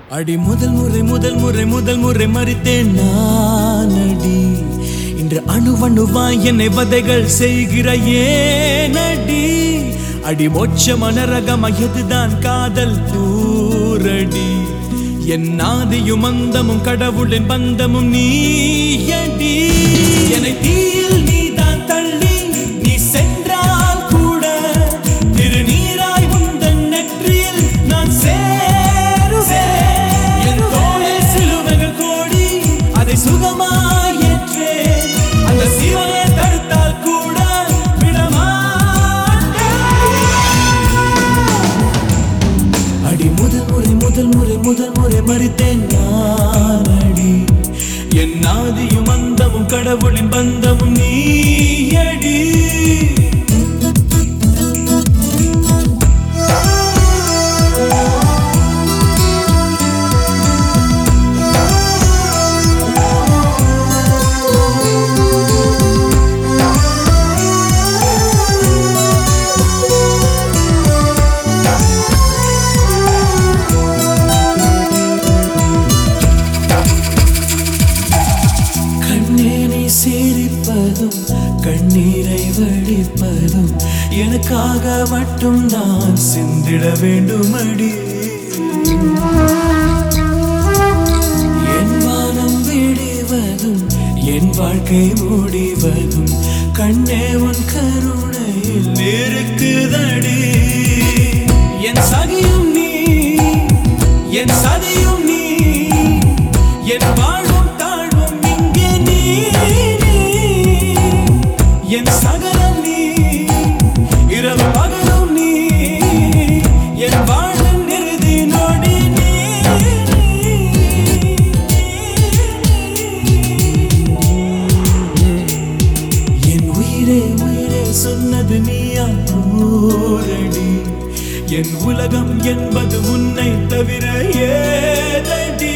அடி முதல் முறை முதல் முறை முதல் முறை மறித்தேன் நான் அடி இன்று அணுவணுவாய் என்னை வதைகள் செய்கிற ஏனடி அடி மோட்ச மனரகம எதுதான் காதல் தூரடி என் ஆதியும் அந்தமும் கடவுளின் பந்தமும் நீயடி என்னை தீயில் நீதான் தள்ளி நீ சென்றால் கூட திருநீராய் உந்தன் நெற்றியில் நான் சேருவேன் என் தோளில் சிலுவைகள் கோடி அதை சுகமாய் ஏற்றேன் அந்த சிவனை தடுத்தால் கூட விடமாட்டேன் அடி முதல் முறை முதல் முறை முதல் முறை மறித்தேன் நான் அடி என் ஆதியும் அந்தமும் கடவுளின் பந்தமும் நீயடி கண்ணே நீ சிரிப்பதும் கண்ணீரை வடிப்பதும் எனக்காக மட்டும் நான் சிந்திட வேண்டும் அடி என் வானம் விடுவதும் என் வாழ்க்கை முடிவதும் கண்ணே உன் கருணையில் இருக்குதடி என் சகியும் நீ என் சதியும் நீ என் வாழ்வும் தாழ்வும் இங்கே நீ நீ. என் சகலம் நீ இரவு பகலும் நீ என் வாழ்வின் இறுதி நொடி நீ என் உயிரே உயிரே சொன்னது நீயா கூரடி என் உலகம் என்பது உன்னை தவிர ஏதடி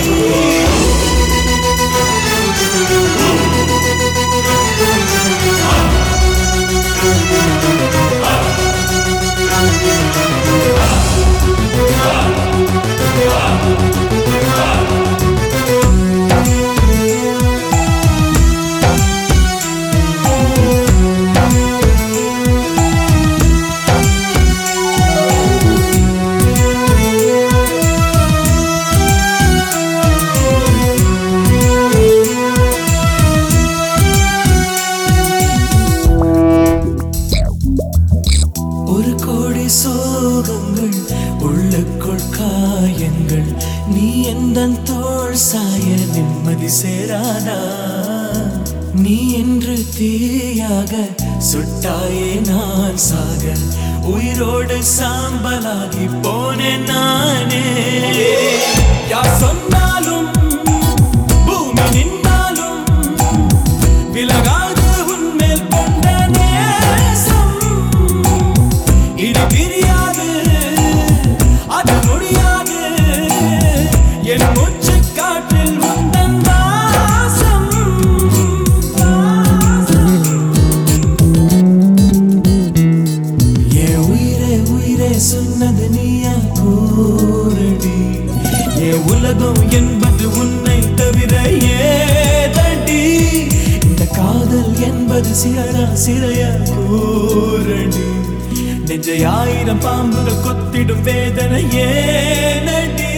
ஒரு கோடி சோகங்கள் உள்ளுக்குள் காயங்கள் நீ எந்த தோள் சாய நிம்மதி சேராதா நீ என்று தீயாக சுட்டாயே நான் சாக உயிரோடு சாம்பலாகி போனேன் நானே யார் சொன்னாலும் பூமி நின்றாலும் விலகாது உன்மேல் கொண்ட நேசம் இது பிரியாது அது முடியாது என் மூச்சு காற்றில் உந்தன் வாசம் என் உயிரே உயிரே சொன்னது நீயா கூரடி என் உலகம் என்பது உன்னை தவிர ஏதடி இந்த காதல் என்பது சிறரா சிறைய கூரடி நெஞ்சை ஆயிரம் பாம்புகள் கொத்திடும் வேதனை ஏனடி